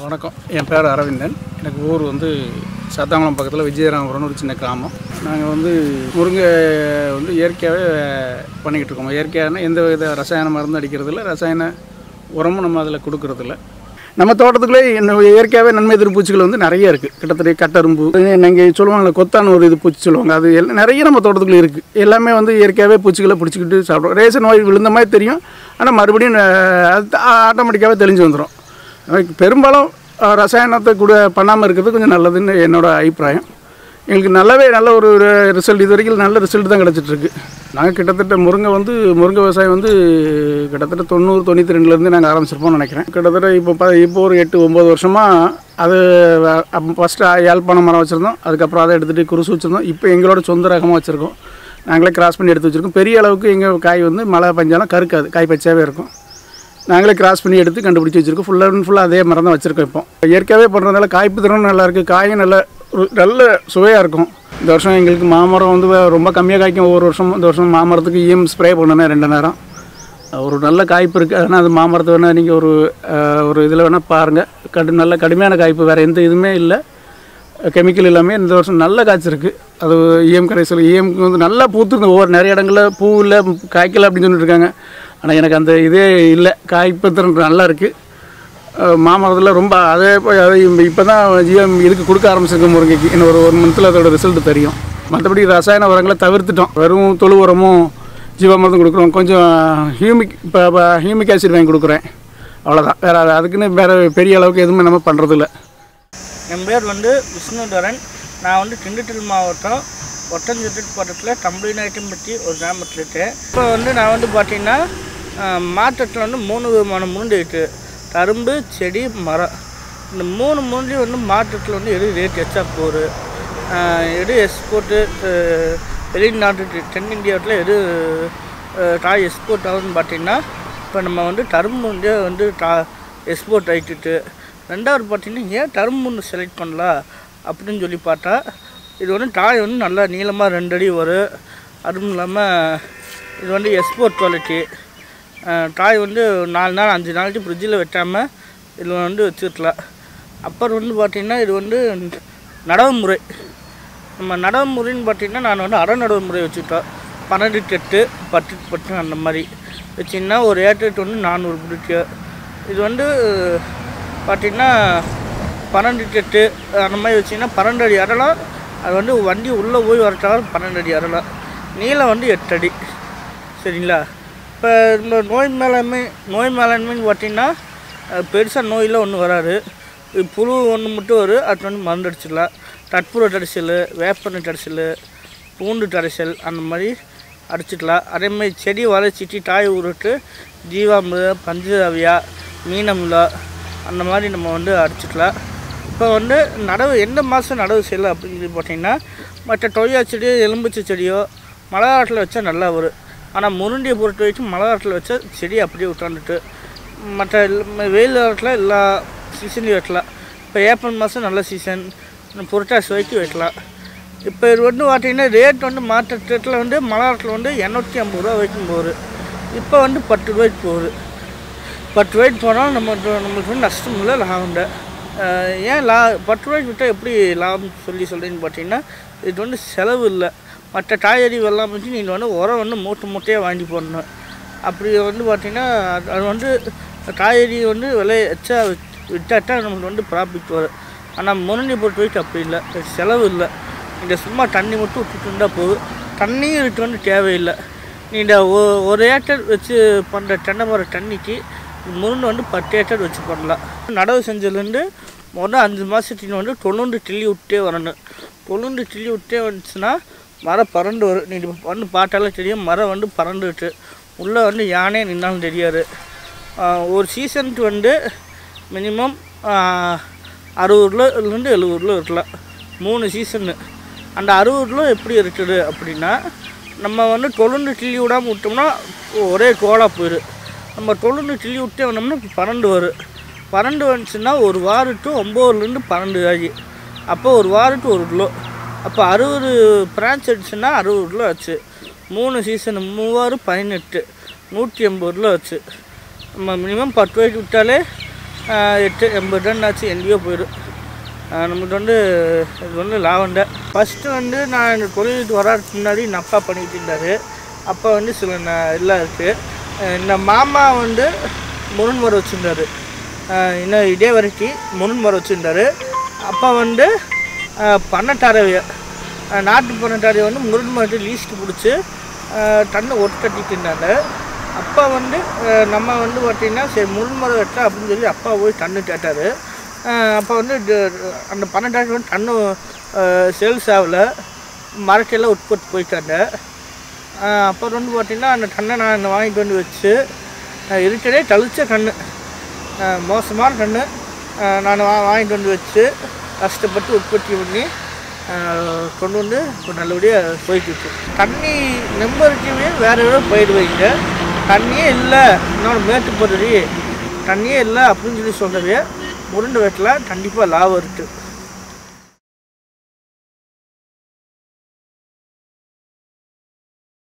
வணக்கம் என் பேர் அரவிந்தன் எனக்கு ஊர் வந்து சாத்தாங்குளம் பக்கத்தில் விஜயராமபுரம்னு ஒரு சின்ன கிராமம் நாங்கள் வந்து முருங்கை வந்து இயற்கையாகவே பண்ணிக்கிட்டு இருக்கோம் இயற்கையான எந்த வித ரசாயன மருந்து அடிக்கிறதில்ல ரசாயன உரமும் நம்ம அதில் கொடுக்கறதில்ல நம்ம தோட்டத்துக்குள்ளே என்ன இயற்கையாகவே நன்மை எதிர்ப்பு பூச்சிகள் வந்து நிறைய இருக்குது கிட்டத்தட்ட கட்டரும்பு நீங்கள் சொல்லுவாங்கல்ல கொத்தான ஒரு இது பூச்சி சொல்லுவாங்க அது எல்லாம் நிறைய நம்ம தோட்டத்துக்குள்ளே இருக்குது எல்லாமே வந்து இயற்கையாகவே பூச்சிகளை பிடிச்சிக்கிட்டு சாப்பிடுவோம் ரேசன் நோய் விழுந்த மாதிரி தெரியும் ஆனால் மறுபடியும் அஹ், அது ஆட்டோமேட்டிக்காகவே தெளிஞ்சு வந்துடும் அதுக்கு பெரும்பாலும் அஹ், ரசாயனத்தை கூட பண்ணாமல் இருக்கிறது கொஞ்சம் நல்லதுன்னு என்னோட அபிப்பிராயம் எங்களுக்கு நல்லாவே நல்ல ஒரு ரிசல்ட் இது வரைக்கும் நல்ல ரிசல்ட் தான் கிடச்சிட்ருக்கு நாங்கள் கிட்டத்தட்ட முருங்கை வந்து முருங்கை விவசாயம் வந்து கிட்டத்தட்ட தொண்ணூறு தொண்ணூற்றி ரெண்டுலேருந்து நாங்கள் ஆரம்பிச்சிருப்போம்னு நினைக்கிறேன் கிட்டத்தட்ட இப்போ ப இப்போ ஒரு எட்டு ஒம்பது வருஷமாக அது ஃபஸ்ட்டு யாழ்ப்பாணம் மரம் வச்சுருந்தோம் அதுக்கப்புறம் அதை எடுத்துகிட்டு குருசு வச்சுருந்தோம் இப்போ எங்களோட சொந்த ரகமாக வச்சுருக்கோம் நாங்களே கிராஸ் பண்ணி எடுத்து வச்சுருக்கோம் பெரிய அளவுக்கு எங்கள் காய் வந்து மழை பெஞ்சாலும் கருக்காது காய் பச்சையாகவே இருக்கும் நாங்களே கிராஸ் பண்ணி எடுத்து கண்டுபிடிச்சி வச்சுருக்கோம் ஃபுல்லாக அண்ட் ஃபுல்லாக அதே மரம் தான் வச்சுருக்கோம் இப்போ இயற்கையாகவே பண்ணுறதுனால காய்ப்பு திறனும் நல்லா இருக்குது காயும் நல்ல ஒரு நல்ல சுவையாக இருக்கும் இந்த வருஷம் எங்களுக்கு மாமரம் வந்து ரொம்ப கம்மியாக காய்க்கும் ஒவ்வொரு வருஷம் இந்த வருஷம் மாமரத்துக்கு ஈஎம் ஸ்ப்ரே பண்ணணும் ரெண்டு நேரம் ஒரு நல்ல காய்ப்பு இருக்குது அதனால் அது மாமரத்தை வேணால் நீங்கள் ஒரு அஹ், ஒரு இதில் வேணால் பாருங்கள் கடு நல்ல கடுமையான காய்ப்பு வேறு எந்த இதுவுமே இல்லை கெமிக்கல் இல்லாமல் இந்த வருஷம் நல்ல காய்ச்சிருக்கு அது இஎம் கரைசல் இஎம்க்கு வந்து நல்லா பூத்துருந்து ஒவ்வொரு நிறைய இடங்களில் பூ இல்லை காய்க்கல அப்படின்னு சொல்லிட்டு இருக்காங்க ஆனால் எனக்கு அந்த இதே இல்லை காய்ப்பத்திறன் நல்லா இருக்குது மாமரத்தில் ரொம்ப அதே போய் அதை இப்போ தான் ஜிஎம் இதுக்கு கொடுக்க ஆரம்பிச்சிருக்கு முருங்கைக்கு இன்னும் ஒரு ஒரு மந்த்தில் அதோட ரிசல்ட் தெரியும் மற்றபடி ரசாயன உரங்களை தவிர்த்துட்டோம் வெறும் தொழு உரமும் ஜீவாமிரதம் கொடுக்குறோம் கொஞ்சம் ஹியூமிக் இப்போ ஹியூமிக் ஆசிட் வாங்கி கொடுக்குறேன் அவ்வளோதான் வேறு அதுக்குன்னு வேறு பெரிய அளவுக்கு எதுவுமே நம்ம பண்ணுறதில்ல என் பேர் வந்து விஷ்ணுதரன் நான் வந்து திண்டுக்கல் மாவட்டம் ஒட்டஞ்செட்டு பக்கத்தில் தம்பிநாயக்கம்பட்டி ஒரு கிராமத்தில் இருக்கேன் இப்போ வந்து நான் வந்து பார்த்தீங்கன்னா மார்க்கெட்டில் வந்து மூணு விதமான முருண்டை இருக்குது கரும்பு செடி மரம் இந்த மூணு முருண்டையும் வந்து மார்க்கெட்டில் வந்து எது ரேட் எச்சா போகுது ஆஹ் எது எக்ஸ்போர்ட்டு வெளிநாட்டு தென்னிந்தியாவில் எது ஆஹ் காய் எக்ஸ்போர்ட் ஆகுதுன்னு பார்த்தீங்கன்னா இப்போ நம்ம வந்து கரும்பு வந்து வந்து டா எக்ஸ்போர்ட் ஆகிட்டு ரெண்டாவது பார்த்தீங்கன்னா ஏன் டர்ம் ஒன்று செலக்ட் பண்ணலாம் அப்படின்னு சொல்லி பார்த்தா இது வந்து காய் வந்து நல்லா நீளமாக ரெண்டு அடி வரும் அதுவும் இல்லாமல் இது வந்து எக்ஸ்போர்ட் குவாலிட்டி காய் வந்து நாலு நாள் அஞ்சு நாளைக்கு ஃப்ரிட்ஜில் வைக்காமல் இதில் வந்து வச்சுக்கலாம் அப்புறம் வந்து பார்த்திங்கன்னா இது வந்து நடவு முறை நம்ம நடவு முறைன்னு பார்த்திங்கன்னா நான் வந்து அரை நடவு முறை வச்சுட்டோம் பன்னெண்டு கெட்டு பத்து பத்து அந்த மாதிரி வச்சிங்கன்னா ஒரு ஏக்கருக்கு வந்து நானூறு பிடிக்கு இது வந்து பார்த்திங்கன்னா பன்னெண்டு கெட்டு அந்த மாதிரி வச்சிங்கன்னா பன்னெண்டு அடி அறலாம் அது வந்து வண்டி உள்ளே போய் வரட்டாலும் பன்னெண்டு அடி அறலாம் நீளம் வந்து எட்டு அடி சரிங்களா இப்போ இந்த நோய் மேலாண்மை நோய் மேலாண்மைன்னு பார்த்தீங்கன்னா பெருசாக நோயெல்லாம் ஒன்றும் வராது இது புழு ஒன்று மட்டும் வரும் அது வந்து மருந்து அடிச்சிடலாம் கற்பூர கடைசல் வேப்பெண்ணெய் கடைசல் பூண்டு கடைசல் அந்த மாதிரி அடிச்சிக்கலாம் அதே மாதிரி செடி வளர்ச்சிட்டு காய் உருட்டு ஜீவாமிர்தம் பஞ்சகாவியா மீனமிலா அந்த மாதிரி நம்ம வந்து அடிச்சிக்கலாம் இப்போ வந்து நடவு எந்த மாதம் நடவு செய்யலாம் அப்படின்னு சொல்லி பார்த்தீங்கன்னா மற்ற கொய்யா செடியோ எலும்புச்சை செடியோ மழை காட்டில் வச்சா நல்லா வரும் ஆனால் முருண்டியை பொறுத்த வரைக்கும் மழை காட்டில் வச்சா செடி அப்படியே உட்காந்துட்டு மற்ற எல்லா- வெயில் காலத்தில் எல்லா சீசன்லையும் வைக்கலாம் இப்போ ஏப்ரல் மாதம் நல்ல சீசன் புரட்டாசி வரைக்கும் வைக்கலாம் இப்போ இது வந்து பார்த்தீங்கன்னா ரேட் வந்து மாற்றத்தில் வந்து மழை காலத்தில் வந்து இரநூத்தி ஐம்பது ரூபா வரைக்கும் போகுது இப்போ வந்து பத்து ரூபாய்க்கு போகுது பத்து ரூபாய்க்கு போனாலும் நம்ம நம்மளுக்கு வந்து நஷ்டம் இல்லை லாபம் தான் அஹ் ஏன் லா பத்து ரூபாய்க்கு விட்டால் எப்படி லாபம் சொல்லி சொல்கிறீங்கன்னு பார்த்தீங்கன்னா இது வந்து செலவு இல்லை மற்ற காய்கறி வெள்ளம் வச்சு நீங்கள் வந்து உரம் வந்து மூட்டை மூட்டையாக வாங்கி போடணும் அப்படி வந்து பார்த்தீங்கன்னா அது அது வந்து காய்கறி வந்து விலை எச்சா விட்டாட்டா நமக்கு வந்து ப்ராஃபிட் வரும் ஆனால் முருங்கை பொறுத்த வரைக்கும் அப்படி இல்லை இது செலவு இல்லை நீங்கள் சும்மா தண்ணி மட்டும் விட்டுட்டு இருந்தால் போதும் தண்ணியும் இதுக்கு வந்து தேவையில்லை நீங்கள் ஒ- ஒரு ஏக்கர் வச்சு பண்ணுற தென்னை மரம் தண்ணிக்கு முருங்கை வந்து பத்து ஏக்கர் வச்சு பண்ணலாம் நடவு செஞ்சதுலேருந்து மொதல் அஞ்சு மாதத்துக்கு வந்து தொண்ணூறு கிள்ளி விட்டே வரணும் தொண்ணூறு கிள்ளி விட்டே வந்துச்சுன்னா மரம் பறந்து வரும் நீங்கள் வந்து பார்த்தாலே தெரியும் மரம் வந்து பறந்துட்டு உள்ளே வந்து யானே நின்னாலும் தெரியாது ஆஹ் ஒரு சீசனுக்கு வந்து மினிமம் அறுபதுலேருந்து எழுபதுல இருக்கலாம் மூணு சீசனு அந்த அறுபதுல எப்படி இருக்குது அப்படின்னா நம்ம வந்து தொழுந்து கிள்ளி விடாமல் விட்டோம்னா ஒரே கோலாக போயிடும் நம்ம தொழுந்து கிள்ளி விட்டே வந்தோம்னா பன்னெண்டு வரும் பன்னெண்டு வந்துச்சுன்னா ஒரு வாரத்து ஒம்போதுலேருந்து பன்னெண்டு ஆகி அப்போ ஒரு வாரத்து ஒரு கிலோ அப்போ அறுபது பிரான்ச் அடிச்சுன்னா அறுபது கிலோ ஆச்சு மூணு சீசனு மூவாறு பதினெட்டு நூற்றி எண்பது கிலோ ஆச்சு நம்ம மினிமம் பத்து ரூபாய்க்கு விட்டாலே ஆஹ் எட்டு எண்பது டன் ஆச்சு எங்கேயோ போயிடும் ஆஹ் நமக்கு வந்து இது வந்து லாபம் தான் ஃபஸ்ட்டு வந்து நான் இந்த தொழிலுக்கு வர்றதுக்கு முன்னாடி என் அப்பா பண்ணிட்டு இருந்தார் அப்பா வந்து சில ந- இதெல்லாம் இருக்குது இந்த மாமா வந்து முருன்மரம் வச்சுருந்தாரு இன்னும் இதே வரைக்கும் முருன்மரம் வச்சுருந்தாரு அப்பா வந்து பண்ணட்டாரவிய நாட்டு பண்ணட்டாரவிய வந்து முருன்மரத்தை லீஸ்ட்டு பிடிச்சி டன்னு ஒட்டு கட்டிட்டு இருந்தாங்க அப்பா வந்து அஹ், நம்ம வந்து பார்த்திங்கன்னா சரி முருன்மரம் வெட்டலாம் அப்படின்னு சொல்லி அப்பா போய் டன்னு கேட்டார் அப்போ வந்து இது- அந்த பன்னெண்டாயிரம் வந்து டன்னு சேல்ஸ் ஆகல மரக்கையெல்லாம் உட்பட்டு போயிட்டாங்க ஆஹ் அப்புறம் வந்து பார்த்திங்கன்னா அந்த கண்ணை நான் வாங்கிட்டு வந்து வச்சு ஆஹ் இருக்கிறதே தளிச்ச கண்ணு ஆஹ் மோசமான கண்ணு ஆஹ் நான் வா வாங்கிட்டு வந்து வச்சு கஷ்டப்பட்டு உற்பத்தி பண்ணி ஆஹ் கொண்டு வந்து இப்போ நல்லபடியாக போயிட்டு இருக்கு தண்ணி நம்பருக்குமே வேறு எதாவது போயிடுவீங்க தண்ணியே இல்லை இன்னொரு மேட்டு போடுறி தண்ணியே இல்லை அப்படின்னு சொல்லி சொல்கிறவே உருண்டை வெட்டில் கண்டிப்பாக லாபம் இருக்குது